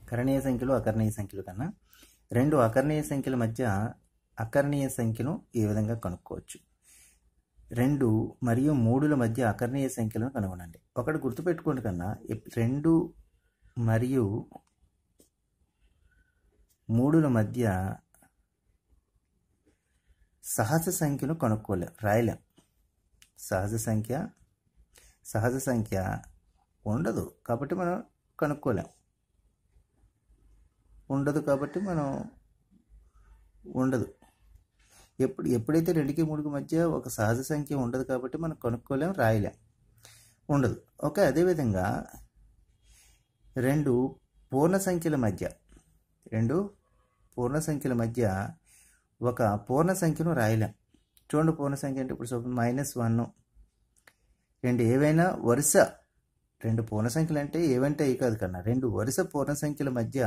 కరణీయ సంఖ్యలు అకర్ణీయ సంఖ్యలు కన్నా రెండు అకర్ణీయ సంఖ్యల మధ్య అకర్ణీయ సంఖ్యను ఈ విధంగా కనుక్కోవచ్చు రెండు మరియు మూడుల మధ్య అకర్ణీయ సంఖ్యలను కనుగొనండి ఒకటి గుర్తుపెట్టుకోండి కన్నా ఎప్- రెండు మరియు మూడుల మధ్య సహజ సంఖ్యను కనుక్కోలేం రాయలేం సహజ సంఖ్య సహజ సంఖ్య ఉండదు కాబట్టి మనం కనుక్కోలేం ఉండదు కాబట్టి మనం ఉండదు ఎప్పుడు ఎప్పుడైతే రెండుకి మూడుకి మధ్య ఒక సహజ సంఖ్య ఉండదు కాబట్టి మనం కనుక్కోలేం రాయలేం ఉండదు ఓకే అదేవిధంగా రెండు పూర్ణ సంఖ్యల మధ్య రెండు పూర్ణ సంఖ్యల మధ్య ఒక పూర్ణ సంఖ్యను రాయలేం చూడండి పూర్ణ సంఖ్య అంటే ఇప్పుడు సపోజ్ మైనస్ వన్ రెండు ఏవైనా వరుస రెండు పూర్ణ సంఖ్యలు అంటే ఏవంటే అవి కాదు కన్నా రెండు వరుస పూర్ణ సంఖ్యల మధ్య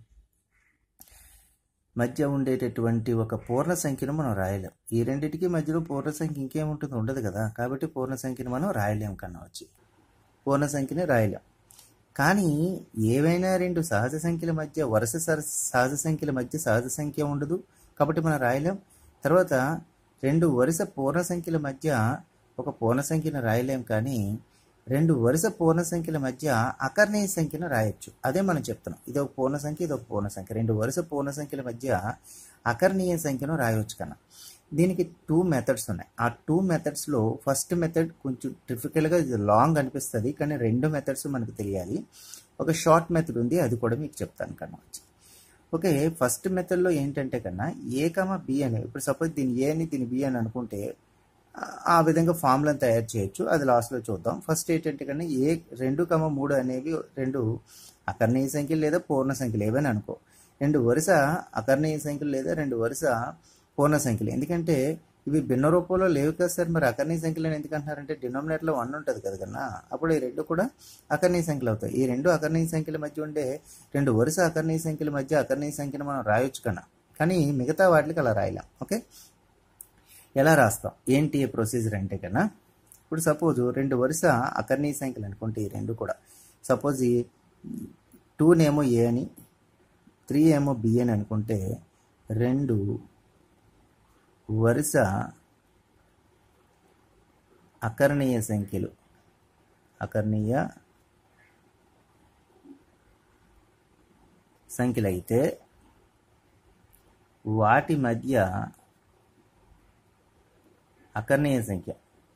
మధ్య ఉండేటటువంటి ఒక పూర్ణ సంఖ్యను మనం రాయలేం ఈ రెండింటికి మధ్యలో పూర్ణ సంఖ్య ఇంకేముంటుంది ఉండదు కదా కాబట్టి పూర్ణ సంఖ్యను మనం రాయలేం కన్నా వచ్చి పూర్ణ సంఖ్యని రాయలేం కానీ ఏవైనా రెండు సహజ సంఖ్యల మధ్య వరుస సర- సహజ సంఖ్యల మధ్య సహజ సంఖ్య ఉండదు కాబట్టి మనం రాయలేం తర్వాత రెండు వరుస పూర్ణ సంఖ్యల మధ్య ఒక పూర్ణ సంఖ్యను రాయలేం కానీ రెండు వరుస పూర్ణ సంఖ్యల మధ్య అకర్ణీయ సంఖ్యను రాయొచ్చు అదే మనం చెప్తున్నాం ఇది ఒక పూర్ణ సంఖ్య ఇది ఒక పూర్ణ సంఖ్య రెండు వరుస పూర్ణ సంఖ్యల మధ్య అకర్ణీయ సంఖ్యను రాయవచ్చు కన్నా దీనికి టూ మెథడ్స్ ఉన్నాయి ఆ టూ మెథడ్స్లో ఫస్ట్ మెథడ్ కొంచెం డిఫికల్ట్గా ఇది లాంగ్ అనిపిస్తుంది కానీ రెండు మెథడ్స్ మనకు తెలియాలి ఒక షార్ట్ మెథడ్ ఉంది అది కూడా మీకు చెప్తాను కన్నా ఓకే ఫస్ట్ మెథడ్లో ఏంటంటే కన్నా ఏ కమ బి అని ఇప్పుడు సపోజ్ దీని ఏ అని దీని బి అని అనుకుంటే ఆ- ఆ విధంగా ఫార్ములను తయారు చేయొచ్చు అది లాస్ట్లో చూద్దాం ఫస్ట్ ఏంటంటే కన్నా ఏ రెండు కమ మూడు అనేవి రెండు అకర్ణీయ సంఖ్యలు లేదా పూర్ణ సంఖ్యలు ఏవని అనుకో రెండు వరుస అకర్ణీయ సంఖ్యలు లేదా రెండు వరుస పూర్ణ సంఖ్యలు ఎందుకంటే ఇవి భిన్న రూపంలో లేవు కదా సార్ మరి అకర్ణీయ సంఖ్యలు అని ఎందుకు అంటున్నారంటే డినామినేటర్లో వన్ ఉంటుంది కదా కన్నా అప్పుడు ఈ రెండు కూడా అకర్ణీయ సంఖ్యలు అవుతాయి ఈ రెండు అకర్ణీయ సంఖ్యల మధ్య ఉండే రెండు వరుస అకర్ణీయ సంఖ్యల మధ్య అకర్ణీయ సంఖ్యను మనం రాయొచ్చు కన్నా కానీ మిగతా వాటికి అలా రాయలేం ఓకే ఎలా రాస్తాం ఏంటి ఏ ప్రొసీజర్ అంటే కన్నా ఇప్పుడు సపోజ్ రెండు వరుస అకర్ణీయ సంఖ్యలు అనుకుంటే ఈ రెండు కూడా సపోజ్ ఈ టూనేమో ఏ అని త్రీ ఏమో బి అని అనుకుంటే రెండు వరుస అకర్ణీయ సంఖ్యలు అకర్ణీయ సంఖ్యలు అయితే వాటి మధ్య అకర్ణీయ సంఖ్య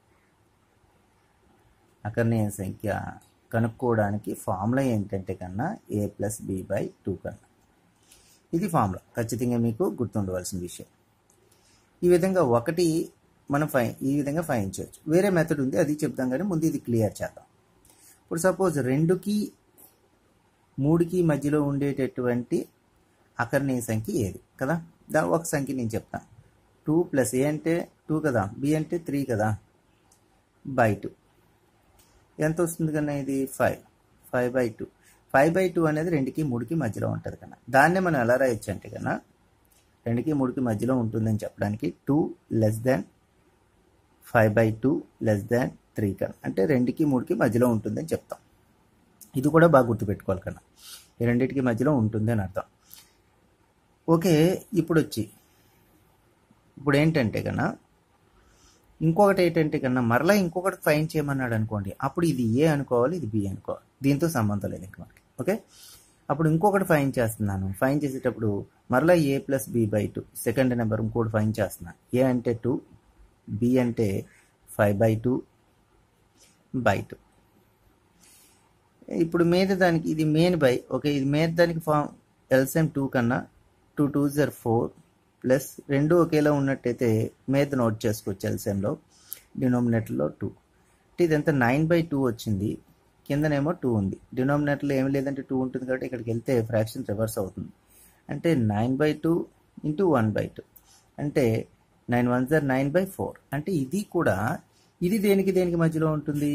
అకర్ణీయ సంఖ్య కనుక్కోవడానికి ఫార్ములా ఏంటంటే కన్నా A plus B by two కన్నా ఇది ఫార్ములా ఖచ్చితంగా మీకు గుర్తుండవలసిన విషయం ఈ విధంగా ఒకటి మనం ఫైన్ ఈ విధంగా ఫైన్ చేయొచ్చు వేరే మెథడ్ ఉంది అది చెప్తాం కానీ ముందు ఇది క్లియర్ చేద్దాం ఇప్పుడు సపోజ్ రెండుకి మూడుకి మధ్యలో ఉండేటటువంటి అకర్ణీయ సంఖ్య ఏది కదా దా ఒక సంఖ్య నేను చెప్తాను టూ ప్లస్ ఏ అంటే టూ కదా బి అంటే త్రీ కదా బై టూ ఎంత వస్తుంది కన్నా ఇది five five by two five by two అనేది రెండుకి మూడుకి మధ్యలో ఉంటుంది కన్నా దాన్నే మనం ఎలా రాయొచ్చు అంటే కన్నా రెండుకి మూడుకి మధ్యలో ఉంటుందని చెప్పడానికి two less than five by two less than three కన్నా అంటే రెండుకి మూడుకి మధ్యలో ఉంటుందని చెప్తాం ఇది కూడా బాగా గుర్తుపెట్టుకోవాలి కన్నా ఈ రెండింటికి మధ్యలో ఉంటుంది అని అర్థం ఓకే ఇప్పుడు వచ్చి ఇప్పుడు ఏంటంటే కన్నా ఇంకొకటి ఏంటంటే కన్నా మరలా ఇంకొకటి ఫైన్ చేయమన్నాడు అనుకోండి అప్పుడు ఇది ఏ అనుకోవాలి ఇది బి అనుకోవాలి దీంతో సంబంధం లేదు ఇంక మనకి ఓకే అప్పుడు ఇంకొకటి ఫైన్ చేస్తున్నాను ఫైన్ చేసేటప్పుడు మరలా A plus B by two second number ఇంకోటి ఫైన్ చేస్తున్నాను ఏ అంటే టూ బి అంటే five by two by two ఇప్పుడు మీద దానికి ఇది మెయిన్ బై ఓకే ఇది మీద దానికి ఫామ్ ఎల్సిఎం టూ కన్నా టూ టూ జర్ ఫోర్ ప్లస్ రెండు ఒకేలా ఉన్నట్టయితే మీద నోట్ చేసుకోవచ్చు ఎల్సిఎంలో డినోమినేటర్లో టూ అంటే ఇదంతా నైన్ బై టూ వచ్చింది కిందనేమో టూ ఉంది డినోమినేటర్లో ఏమి లేదంటే టూ ఉంటుంది కాబట్టి ఇక్కడికి వెళ్తే ఫ్రాక్షన్ రివర్స్ అవుతుంది అంటే nine by two into one by two అంటే నైన్ వన్ జర్ నైన్ బై ఫోర్ అంటే ఇది కూడా ఇది దేనికి దేనికి మధ్యలో ఉంటుంది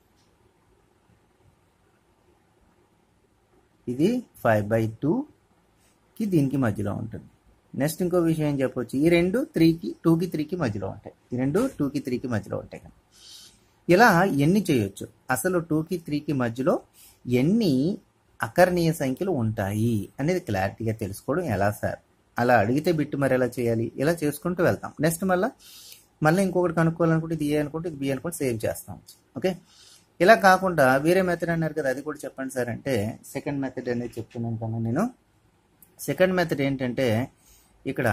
ఇది ఫైవ్ బై టూకి దీనికి మధ్యలో ఉంటుంది నెక్స్ట్ ఇంకో విషయం ఏం చెప్పొచ్చు ఈ రెండు త్రీకి టూకి త్రీకి మధ్యలో ఉంటాయి ఈ రెండు టూకి త్రీకి మధ్యలో ఉంటాయి కదా ఇలా ఎన్ని చేయొచ్చు అసలు టూకి త్రీకి మధ్యలో ఎన్ని అకర్ణీయ సంఖ్యలు ఉంటాయి అనేది క్లారిటీగా తెలుసుకోవడం ఎలా సార్ అలా అడిగితే బిట్టు మరి ఎలా చేయాలి ఇలా చేసుకుంటూ వెళ్తాం నెక్స్ట్ మళ్ళీ మళ్ళీ ఇంకొకటి కనుక్కోవాలనుకుంటే ఇది ఏ అనుకుంటే ఇది బి అనుకుంటే సేవ్ చేస్తాం ఓకే ఇలా కాకుండా వేరే మెథడ్ అన్నారు కదా అది కూడా చెప్పండి సార్ అంటే సెకండ్ మెథడ్ అనేది చెప్తున్నాను కన్నా నేను సెకండ్ మెథడ్ ఏంటంటే ఇక్కడ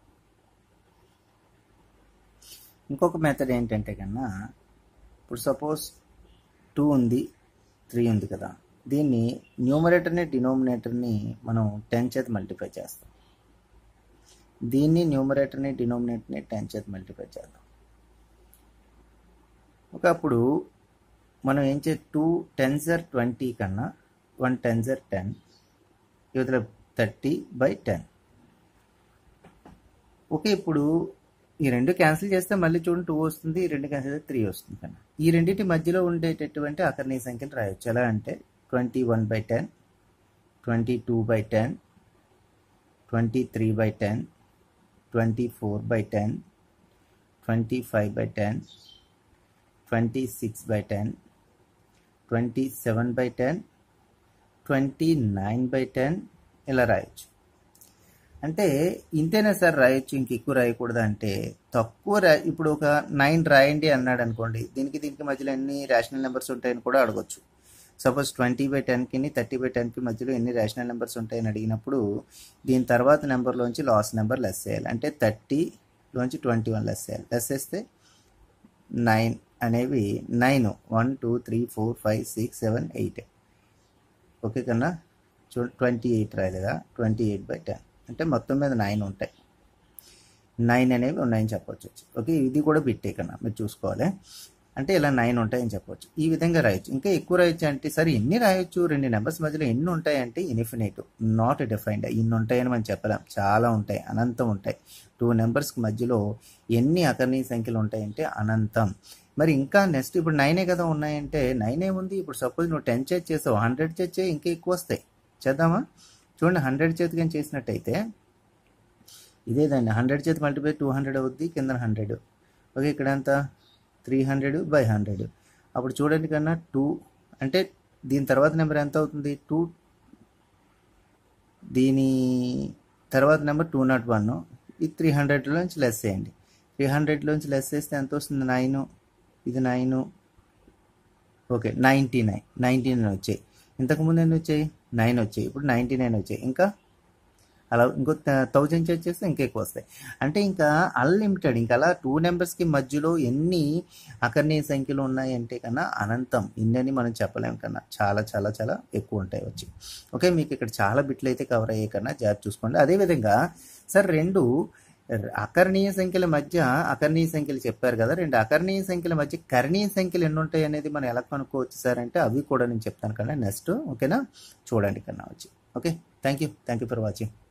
ఇంకొక మెథడ్ ఏంటంటే కన్నా ఇప్పుడు సపోజ్ టూ ఉంది త్రీ ఉంది కదా దీన్ని న్యూమరేటర్ని డినోమినేటర్ని మనం టెన్ చేత మల్టిప్లై చేస్తాం దీన్ని న్యూమరేటర్ని డినోమినేటర్ని టెన్ చేత మల్టిప్లై చేద్దాం ఒకప్పుడు మనం ఏం చే టూ టెన్జర్ ట్వంటీ కన్నా వన్ టెన్జర్ టెన్ యువతల థర్టీ బై టెన్ ఓకే ఇప్పుడు ఈ రెండు క్యాన్సిల్ చేస్తే మళ్ళీ చూడండి టూ వస్తుంది ఈ రెండు క్యాన్సిల్ చేస్తే త్రీ వస్తుంది కన్నా ఈ రెండింటి మధ్యలో ఉండేటటువంటి అకర్ణీయ సంఖ్యలు రాయొచ్చు ఎలా అంటే twenty one by ten twenty two by ten twenty three by ten twenty four by ten twenty five by ten twenty six by ten twenty seven by ten twenty nine by ten ఇలా రాయొచ్చు అంటే ఇంతేనా sir రాయొచ్చు ఇంక ఎక్కువ రాయకూడదు అంటే తక్కువ రా ఇప్పుడు ఒక నైన్ రాయండి అన్నాడు అనుకోండి దీనికి దీనికి మధ్యలో ఎన్ని రేషనల్ నెంబర్స్ ఉంటాయని కూడా అడగొచ్చు సపోజ్ ట్వంటీ బై టెన్కి థర్టీ బై టెన్కి మధ్యలో ఎన్ని రేషనల్ నెంబర్స్ ఉంటాయని అడిగినప్పుడు దీని తర్వాత నెంబర్లోంచి లాస్ నెంబర్ లెస్ చేయాలి అంటే థర్టీలోంచి ట్వంటీ వన్ లెస్ చేయాలి లెస్ చేస్తే నైన్ అనేవి nine one two three four five six seven eight okay కన్నా చూ ట్వంటీ ఎయిట్ రాయలేదా ట్వంటీ ఎయిట్ బై టెన్ అంటే మొత్తం మీద నైన్ ఉంటాయి నైన్ అనేవి ఉన్నాయని చెప్పొచ్చు ఓకే ఇది కూడా బిట్టే కన్నా మీరు చూసుకోవాలి అంటే ఇలా నైన్ ఉంటాయని చెప్పొచ్చు ఈ విధంగా రాయొచ్చు ఇంకా ఎక్కువ రాయొచ్చు అంటే సరే ఎన్ని రాయొచ్చు రెండు నెంబర్స్ మధ్యలో ఎన్ని ఉంటాయంటే ఇన్ఫినిట్ నాట్ డిఫైన్డ్ ఇన్ని ఉంటాయని మనం చెప్పలేం చాలా ఉంటాయి అనంతం ఉంటాయి టూ నెంబర్స్కి మధ్యలో ఎన్ని అకర్ణీయ సంఖ్యలు ఉంటాయంటే అనంతం మరి ఇంకా నెక్స్ట్ ఇప్పుడు నైనే కదా ఉన్నాయంటే నైన్ ఏముంది ఇప్పుడు సపోజ్ నువ్వు టెన్ చేసి చేసావు హండ్రెడ్ చేస్తే ఇంకా ఎక్కువ వస్తాయి చేద్దామా చూడండి హండ్రెడ్ చేతి కానీ చేసినట్టయితే ఇదేదండి హండ్రెడ్ చేతి మల్టిప్లై టూ హండ్రెడ్ అవుద్ది కింద హండ్రెడ్ ఓకే ఇక్కడ ఎంత త్రీ హండ్రెడ్ బై హండ్రెడ్ అప్పుడు చూడండి కన్నా టూ అంటే దీని తర్వాత నెంబర్ ఎంత అవుతుంది టూ దీని తర్వాత నెంబర్ టూ నాట్ వన్ ఇది త్రీ హండ్రెడ్లోంచి లెస్ చేయండి త్రీ హండ్రెడ్లోంచి లెస్ చేస్తే ఎంత వస్తుంది నైన్ ఇది nine okay ninety nine ninety nine వచ్చాయి ఇంతకుముందు ఎన్ని వచ్చాయి నైన్ వచ్చాయి ఇప్పుడు నైంటీ నైన్ వచ్చాయి ఇంకా అలా ఇంకో థౌజండ్ చేసి చేస్తే ఇంకా ఎక్కువ వస్తాయి అంటే ఇంకా అన్లిమిటెడ్ ఇంకా అలా టూ నెంబర్స్కి మధ్యలో ఎన్ని అకర్ణీయ సంఖ్యలు ఉన్నాయి అంటే కన్నా అనంతం ఇన్నని మనం చెప్పలేం కన్నా చాలా చాలా చాలా ఎక్కువ ఉంటాయి వచ్చి ఓకే మీకు ఇక్కడ చాలా బిట్లు అయితే కవర్ అయ్యే కన్నా జాగ్రత్త చూసుకోండి అదేవిధంగా సార్ రెండు అకర్ణీయ సంఖ్యల మధ్య అకర్ణీయ సంఖ్యలు చెప్పారు కదా రెండు అకర్ణీయ సంఖ్యల మధ్య కర్ణీయ సంఖ్యలు ఎన్ని ఉంటాయి అనేది మనం ఎలా కనుక్కోవచ్చు సార్ అంటే అవి కూడా నేను చెప్తాను కన్నా నెక్స్ట్ ఓకేనా చూడండి కన్నా వచ్చి okay thank you thank you for watching